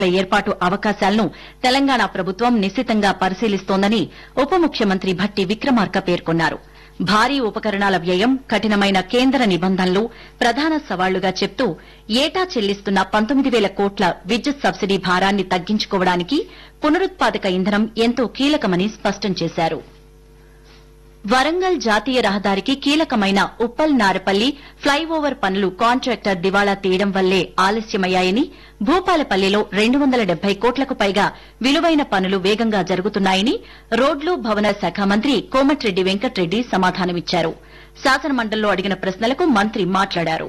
ఏర్పాటు అవకాశాలను తెలంగాణ ప్రభుత్వం నిశితంగా పరిశీలిస్తోందని ఉప ముఖ్యమంత్రి భట్టి విక్రమార్క పేర్కొన్నారు భారీ ఉపకరణాల వ్యయం కఠినమైన కేంద్ర నిబంధనలు ప్రధాన సవాళ్లుగా చెప్తూ ఏటా చెల్లిస్తున్న పంతొమ్మిది వేల కోట్ల విద్యుత్ సబ్సిడీ భారాన్ని తగ్గించుకోవడానికి పునరుత్పాదక ఇంధనం ఎంతో కీలకమని స్పష్టం చేశారు వరంగల్ జాతీయ రహదారికి కీలకమైన ఉప్పల్ నారపల్లి ఫ్లైఓవర్ పనులు కాంట్రాక్టర్ దివాళా తీయడం వల్లే ఆలస్యమయ్యాయని భూపాలపల్లిలో రెండు వందల డెబ్బై కోట్లకు పైగా విలువైన పనులు వేగంగా జరుగుతున్నాయని రోడ్లు భవన శాఖ మంత్రి కోమటిరెడ్డి వెంకట్రెడ్డి సమాధానమిచ్చారు శాసనమండలిలో అడిగిన ప్రశ్నలకు మంత్రి మాట్లాడారు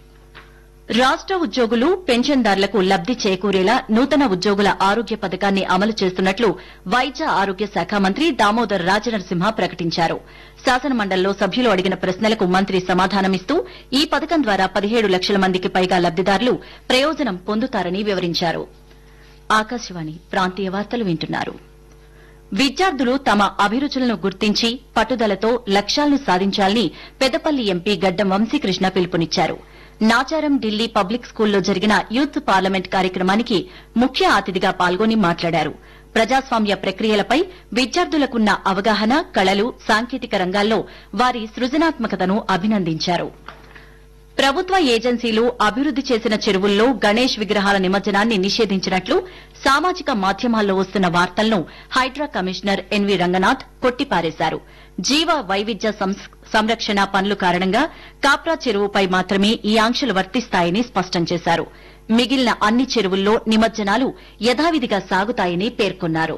రాష్ట ఉద్యోగులు పెన్షన్దారులకు లబ్ది చేకూరేలా నూతన ఉద్యోగుల ఆరోగ్య పథకాన్ని అమలు చేస్తున్నట్లు వైద్య ఆరోగ్య శాఖ మంత్రి దామోదర్ రాజనరసింహ ప్రకటించారు శాసనమండలిలో సభ్యులు అడిగిన ప్రశ్నలకు మంత్రి సమాధానమిస్తూ ఈ పథకం ద్వారా పదిహేడు లక్షల మందికి పైగా లబ్దిదారులు ప్రయోజనం పొందుతారని వివరించారు ఆకాశవాణి ప్రాంతీయ వార్తలు వింటున్నారు విద్యార్థులు తమ అభిరుచులను గుర్తించి పట్టుదలతో లక్ష్యాలను సాధించాలని పెద్దపల్లి ఎంపీ గడ్డం వంశీకృష్ణ పిలుపునిచ్చారు నాచారం ఢిల్లీ పబ్లిక్ స్కూల్లో జరిగిన యూత్ పార్లమెంట్ కార్యక్రమానికి ముఖ్య అతిథిగా పాల్గొని మాట్లాడారు ప్రజాస్వామ్య ప్రక్రియలపై విద్యార్థులకున్న అవగాహన కళలు సాంకేతిక రంగాల్లో వారి సృజనాత్మకతను అభినందించారు ప్రభుత్వ ఏజెన్సీలు అభివృద్ది చేసిన చెరువుల్లో గణేష్ విగ్రహాల నిమజ్జనాన్ని నిషేధించినట్లు సామాజిక మాధ్యమాల్లో వస్తున్న వార్తలను హైడ్రా కమిషనర్ ఎన్వీ రంగనాథ్ కొట్టిపారేశారు జీవ వైవిధ్య సంస్- సంరక్షణ పనుల కారణంగా కాప్రా చెరువుపై మాత్రమే ఈ ఆంక్షలు వర్తిస్తాయని స్పష్టం చేశారు మిగిలిన అన్ని చెరువుల్లో నిమజ్జనాలు యథావిధిగా సాగుతాయని పేర్కొన్నారు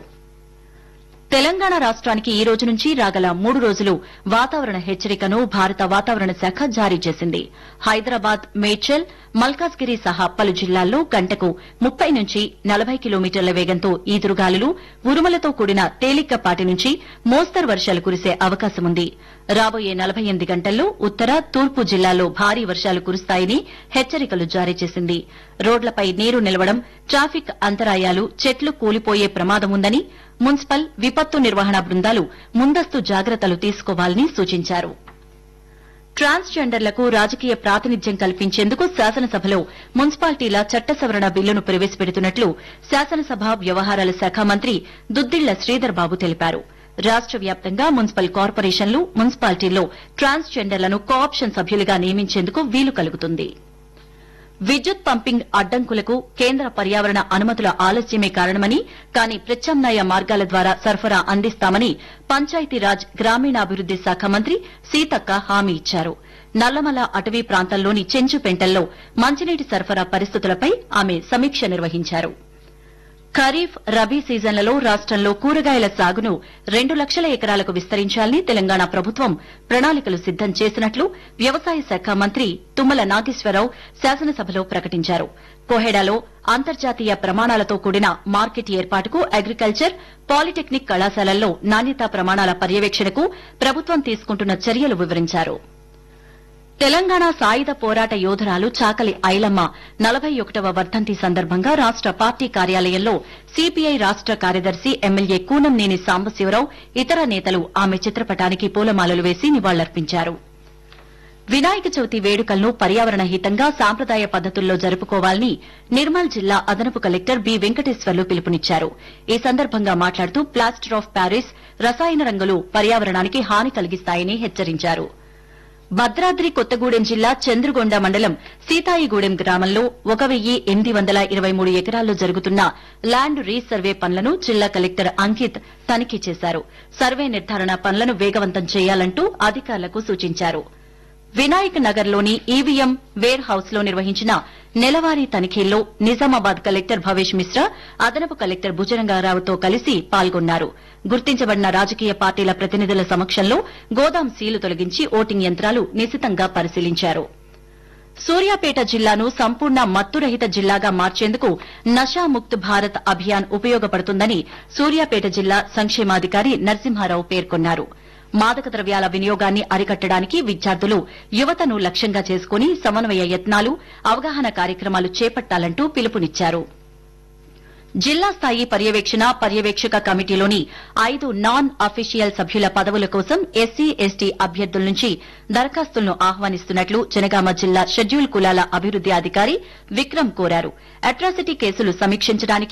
తెలంగాణ రాష్ట్రానికి ఈ రోజు నుంచి రాగల మూడు రోజులు వాతావరణ హెచ్చరికను భారత వాతావరణ శాఖ జారీ చేసింది హైదరాబాద్ మేడ్చల్ మల్కాజ్గిరి సహా పలు జిల్లాల్లో గంటకు ముప్పై నుంచి నలభై కిలోమీటర్ల వేగంతో ఈదురుగాలులు ఉరుములతో కూడిన తేలికపాటి నుంచి మోస్తరు వర్షాలు కురిసే అవకాశముంది రాబోయే నలభై ఎనిమిది గంటల్లో ఉత్తర తూర్పు జిల్లాల్లో భారీ వర్షాలు కురుస్తాయని హెచ్చరికలు జారీ చేసింది రోడ్లపై నీరు నిలవడం ట్రాఫిక్ అంతరాయాలు చెట్లు కూలిపోయే ప్రమాదముందని మున్సిపల్ విపత్తు నిర్వహణ బృందాలు ముందస్తు జాగ్రత్తలు తీసుకోవాలని సూచించారు ట్రాన్స్జెండర్లకు రాజకీయ ప్రాతినిధ్యం కల్పించేందుకు శాసనసభలో మున్సిపాలిటీల చట్ట సవరణ బిల్లును ప్రవేశపెడుతున్నట్లు శాసనసభ వ్యవహారాల శాఖ మంత్రి దుద్దిళ్ల శ్రీధర్ బాబు తెలిపారు రాష్ట వ్యాప్తంగా మున్సిపల్ కార్పొరేషన్లు మున్సిపాలిటీల్లో ట్రాన్స్జెండర్లను కోఆప్షన్ సభ్యులుగా నియమించేందుకు వీలు కలుగుతుంది విద్యుత్ పంపింగ్ అడ్డంకులకు కేంద్ర పర్యావరణ అనుమతుల ఆలస్యమే కారణమని కానీ ప్రత్యామ్నాయ మార్గాల ద్వారా సరఫరా అందిస్తామని పంచాయతీరాజ్ గ్రామీణాభివృద్ది శాఖ మంత్రి సీతక్క హామీ ఇచ్చారు నల్లమల అటవీ ప్రాంతంలోని చెంచుపెంటల్లో మంచినీటి సరఫరా పరిస్థితులపై ఆమె సమీక్ష నిర్వహించారు ఖరీఫ్ రబీ సీజన్లలో రాష్టంలో కూరగాయల సాగును రెండు లక్షల ఎకరాలకు విస్తరించాలని తెలంగాణ ప్రభుత్వం ప్రణాళికలు సిద్దం చేసినట్లు వ్యవసాయ శాఖ మంత్రి తుమ్మల నాగేశ్వరరావు శాసనసభలో ప్రకటించారు కోహెడాలో అంతర్జాతీయ ప్రమాణాలతో కూడిన మార్కెట్ ఏర్పాటుకు అగ్రికల్చర్ పాలిటెక్నిక్ కళాశాలల్లో నాణ్యతా ప్రమాణాల పర్యవేక్షణకు ప్రభుత్వం తీసుకుంటున్న చర్యలు వివరించారు తెలంగాణ సాయుధ పోరాట యోధురాలు చాకలి ఐలమ్మ నలభై ఒకటవ వర్ధంతి సందర్భంగా రాష్ట పార్టీ కార్యాలయంలో సిపిఐ రాష్ట కార్యదర్శి ఎమ్మెల్యే కూనంనేని సాంబశివరావు ఇతర నేతలు ఆమె చిత్రపటానికి పూలమాలలు వేసి నివాళులర్పించారు వినాయక చవితి వేడుకలను పర్యావరణ హితంగా సాంప్రదాయ పద్దతుల్లో జరుపుకోవాలని నిర్మల్ జిల్లా అదనపు కలెక్టర్ బి వెంకటేశ్వర్లు పిలుపునిచ్చారు ఈ సందర్భంగా మాట్లాడుతూ ప్లాస్టర్ ఆఫ్ ప్యారిస్ రసాయన రంగులు పర్యావరణానికి హాని కలిగిస్తాయని హెచ్చరించారు భద్రాద్రి కొత్తగూడెం జిల్లా చంద్రుగొండ మండలం సీతాయిగూడెం గ్రామంలో ఒక వెయ్యి ఎనిమిది వందల ఇరవై మూడు ఎకరాల్లో జరుగుతున్న ల్యాండ్ రీసర్వే పనులను జిల్లా కలెక్టర్ అంకిత్ తనిఖీ చేశారు సర్వే నిర్ధారణ పనులను వేగవంతం చేయాలంటూ అధికారులకు సూచించారు వినాయక్ నగర్లోని ఈవీఎం వేర్ హౌస్ లో నిర్వహించిన నెలవారీ తనిఖీల్లో నిజామాబాద్ కలెక్టర్ భవేష్ మిశ్రా అదనపు కలెక్టర్ భుజరంగారావుతో కలిసి పాల్గొన్నారు గుర్తించబడిన రాజకీయ పార్టీల ప్రతినిధుల సమక్షంలో గోదాం సీలు తొలగించి ఓటింగ్ యంత్రాలు నిశితంగా పరిశీలించారు సూర్యాపేట జిల్లాను సంపూర్ణ మత్తురహిత జిల్లాగా మార్చేందుకు నషాముక్త్ భారత్ అభియాన్ ఉపయోగపడుతుందని సూర్యాపేట జిల్లా సంక్షేమాధికారి నరసింహారావు పేర్కొన్నారు మాదక ద్రవ్యాల వినియోగాన్ని అరికట్టడానికి విద్యార్థులు యువతను లక్ష్యంగా చేసుకుని సమన్వయ యత్నాలు అవగాహన కార్యక్రమాలు చేపట్టాలంటూ పిలుపునిచ్చారు జిల్లా స్థాయి పర్యవేక్షణ పర్యవేక్షక కమిటీలోని ఐదు నాన్ అఫీషియల్ సభ్యుల పదవుల కోసం ఎస్సీ ఎస్టీ అభ్యర్థుల నుంచి దరఖాస్తులను ఆహ్వానిస్తున్నట్లు జనగామ జిల్లా షెడ్యూల్ కులాల అభివృద్ది అధికారి విక్రమ్ కోరారు అట్రాసిటీ కేసులు సమీక్షించడానికి